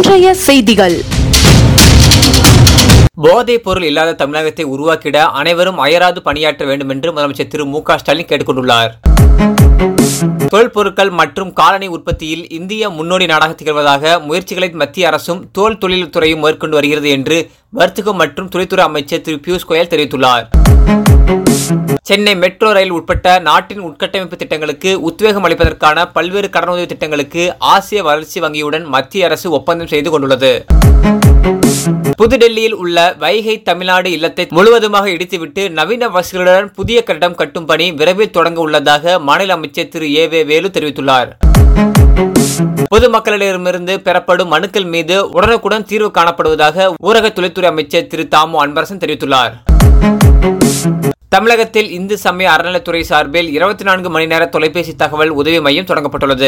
இன்றைய செய்திகள் போதைப் பொருள் இல்லாத தமிழகத்தை உருவாக்கிட அனைவரும் அயராது பணியாற்ற வேண்டும் என்று முதலமைச்சர் திரு மு க ஸ்டாலின் கேட்டுக்கொண்டுள்ளார் தோல் பொருட்கள் மற்றும் காலணி உற்பத்தியில் இந்தியா முன்னோடி நாடாக திகழ்வதாக முயற்சிகளை மத்திய அரசும் தோல் தொழில் துறையும் மேற்கொண்டு வருகிறது என்று வர்த்தகம் மற்றும் தொழில்துறை அமைச்சர் திரு பியூஷ் கோயல் தெரிவித்துள்ளார் சென்னை மெட்ரோ ரயில் உட்பட்ட நாட்டின் உட்கட்டமைப்பு திட்டங்களுக்கு உத்வேகம் அளிப்பதற்கான பல்வேறு கடனுதவி திட்டங்களுக்கு ஆசிய வளர்ச்சி வங்கியுடன் மத்திய அரசு ஒப்பந்தம் செய்து கொண்டுள்ளது புதுடெல்லியில் உள்ள வைகை தமிழ்நாடு இல்லத்தை முழுவதுமாக இடித்துவிட்டு நவீன வசதிகளுடன் புதிய கட்டடம் கட்டும் பணி விரைவில் தொடங்க உள்ளதாக மாநில அமைச்சர் திரு ஏ வே வேலு தெரிவித்துள்ளார் பொதுமக்களிடமிருந்து பெறப்படும் மனுக்கள் மீது உடனுக்குடன் தீர்வு காணப்படுவதாக ஊரக தொழில்துறை அமைச்சர் திரு தாமு அன்பரசன் தெரிவித்துள்ளார் தமிழகத்தில் இந்து சமய அறநிலைத்துறை சார்பில் இருபத்தி நான்கு மணி நேர தொலைபேசி தகவல் உதவி மையம் தொடங்கப்பட்டுள்ளது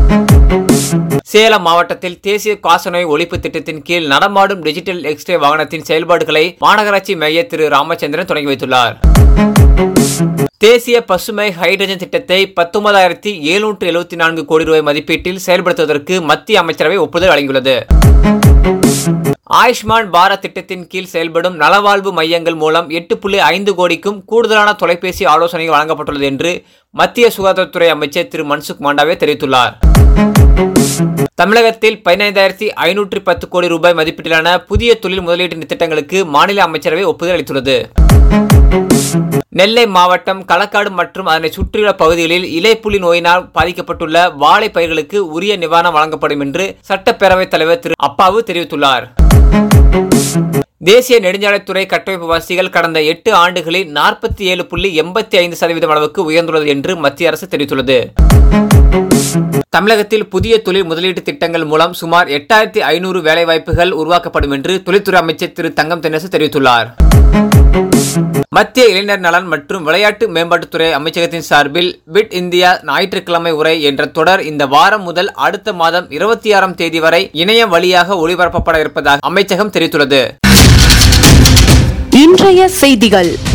சேலம் மாவட்டத்தில் தேசிய காசநோய் ஒழிப்பு திட்டத்தின் கீழ் நடமாடும் டிஜிட்டல் எக்ஸ்ரே வாகனத்தின் செயல்பாடுகளை மாநகராட்சி மேயர் திரு ராமச்சந்திரன் தொடங்கி வைத்துள்ளார் தேசிய பசுமை ஹைட்ரஜன் திட்டத்தை பத்தொன்பதாயிரத்தி எழுநூற்று எழுபத்தி நான்கு கோடி ரூபாய் மதிப்பீட்டில் செயல்படுத்துவதற்கு மத்திய அமைச்சரவை ஒப்புதல் வழங்கியுள்ளது ஆயுஷ்மான் பாரத் திட்டத்தின் கீழ் செயல்படும் நலவாழ்வு மையங்கள் மூலம் எட்டு புள்ளி ஐந்து கோடிக்கும் கூடுதலான தொலைபேசி ஆலோசனைகள் வழங்கப்பட்டுள்ளது என்று மத்திய சுகாதாரத்துறை அமைச்சர் திரு மன்சுக் மாண்டாவே தெரிவித்துள்ளார் தமிழகத்தில் பதினைந்தாயிரத்தி ஐநூற்றி பத்து கோடி ரூபாய் மதிப்பீட்டிலான புதிய தொழில் முதலீட்டு திட்டங்களுக்கு மாநில அமைச்சரவை ஒப்புதல் அளித்துள்ளது நெல்லை மாவட்டம் களக்காடு மற்றும் அதனை சுற்றியுள்ள பகுதிகளில் இலைப்புலி நோயினால் பாதிக்கப்பட்டுள்ள வாழை பயிர்களுக்கு உரிய நிவாரணம் வழங்கப்படும் என்று சட்டப்பேரவைத் தலைவர் திரு அப்பாவு தெரிவித்துள்ளார் தேசிய நெடுஞ்சாலைத்துறை கட்டமைப்பு வசதிகள் கடந்த எட்டு ஆண்டுகளில் நாற்பத்தி ஏழு புள்ளி எண்பத்தி ஐந்து சதவீதம் அளவுக்கு உயர்ந்துள்ளது என்று மத்திய அரசு தெரிவித்துள்ளது தமிழகத்தில் புதிய தொழில் முதலீட்டு திட்டங்கள் மூலம் சுமார் எட்டாயிரத்தி ஐநூறு வேலைவாய்ப்புகள் உருவாக்கப்படும் என்று தொழில்துறை அமைச்சர் திரு தங்கம் தென்னரசு தெரிவித்துள்ளார் மத்திய இளைஞர் நலன் மற்றும் விளையாட்டு மேம்பாட்டுத்துறை அமைச்சகத்தின் சார்பில் பிட் இந்தியா ஞாயிற்றுக்கிழமை உரை என்ற தொடர் இந்த வாரம் முதல் அடுத்த மாதம் இருபத்தி ஆறாம் தேதி வரை இணையம் வழியாக ஒளிபரப்பப்பட இருப்பதாக அமைச்சகம் தெரிவித்துள்ளது இன்றைய செய்திகள்